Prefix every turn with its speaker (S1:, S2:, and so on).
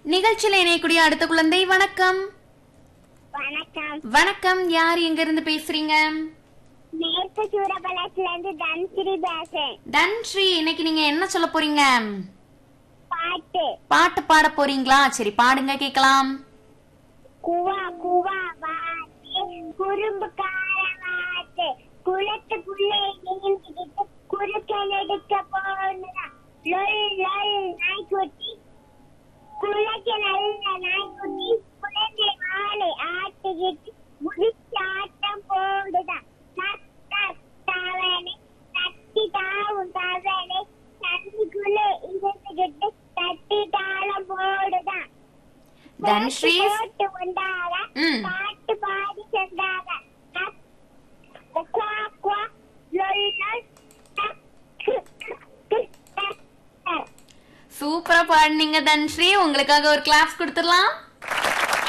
S1: நிகழ்ச்சியில இணையக்கூடிய அடுத்த குழந்தை வணக்கம்
S2: வணக்கம்
S1: வணக்கம் யார் எங்க இருந்து பேசுறீங்க
S2: மேற்கு சூரபலத்துல இருந்து தன்சிரி பேசுறேன்
S1: தன்ஸ்ரீ இன்னைக்கு நீங்க என்ன சொல்ல போறீங்க
S2: பாட்டு
S1: பாட்டு பாட போறீங்களா சரி பாடுங்க கேக்கலாம்
S2: குவா குவா வாத்து குறும்பு கார வாத்து குளத்துக்குள்ளே நீந்திக்கிட்டு குறுக்கன் எடுக்க போனதா லொல் லொல் நாய்க்குட்டி குளத்து நல்ல நாய்க்குட்டி குழந்தை வாழை ஆட்டுக்கிட்டு முடிச்சு ஆட்டம் போடுதா டக் டக் தவணை தட்டி தாவும் தவணை தண்ணிக்குள்ளே இருந்துகிட்டு தட்டி தாளம் போடுதான்
S1: தனுஸ்ரீ
S2: போட்டு வந்தாங்க
S1: ம்.
S2: பாட்டு பாடி சென்றாங்க டக், குவா, குவா, லொல், லொல், டக், டக், டக், டக், டக்.
S1: சூப்பரா பாடுனீங்க தன்ஸ்ரீ உங்களுக்காக ஒரு கிளாஸ் கொடுத்துடலாம்